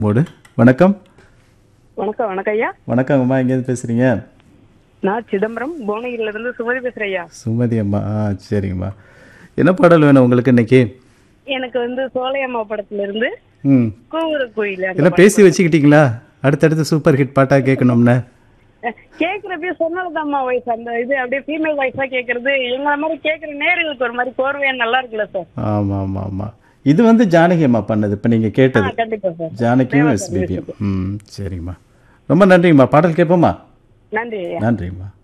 Mode வணக்கம் வணக்கம் வணக்கம் ஐயா வணக்கம் அம்மா எங்கேருந்து பேசுகிறீங்க நான் சிதம்பரம் புவனகிரில இருந்து சுமதி பேசுறேன் ஐயா சுமதி அம்மா ஆ சரிங்கம்மா என்ன பாடல் வேணும் உங்களுக்கு இன்னைக்கு எனக்கு வந்து சோலையம்மா படத்துல இருந்து ம் கூவுற கோயில் அந்த எல்லாம் பேசி வச்சுக்கிட்டீங்களா அடுத்தடுத்து சூப்பர் ஹிட் பாட்டாக கேட்கணும்னு படம். கேக்குறப்ப சொன்னதுதாம்மா வாய்ஸ் அந்த இது அப்படியே ஃபீமேல் வாய்ஸா கேக்குறது எங்களை மாதிரி கேக்குற நேர்களுக்கு ஒரு மாதிரி கோர்வையா நல்லா இருக்குல்ல சார் ஆமாம் ஆமாம் ஆமாம் இது வந்து ஜானகி அம்மா பண்ணது இப்போ நீங்கள் ஆ கேட்டது கண்டிப்பா சார் ஜானகியும் எஸ்பிபியும் ம் சரிங்கம்மா ரொம்ப நன்றிங்கம்மா பாடல் கேட்போமா நன்றி ஐயா நன்றிங்கம்மா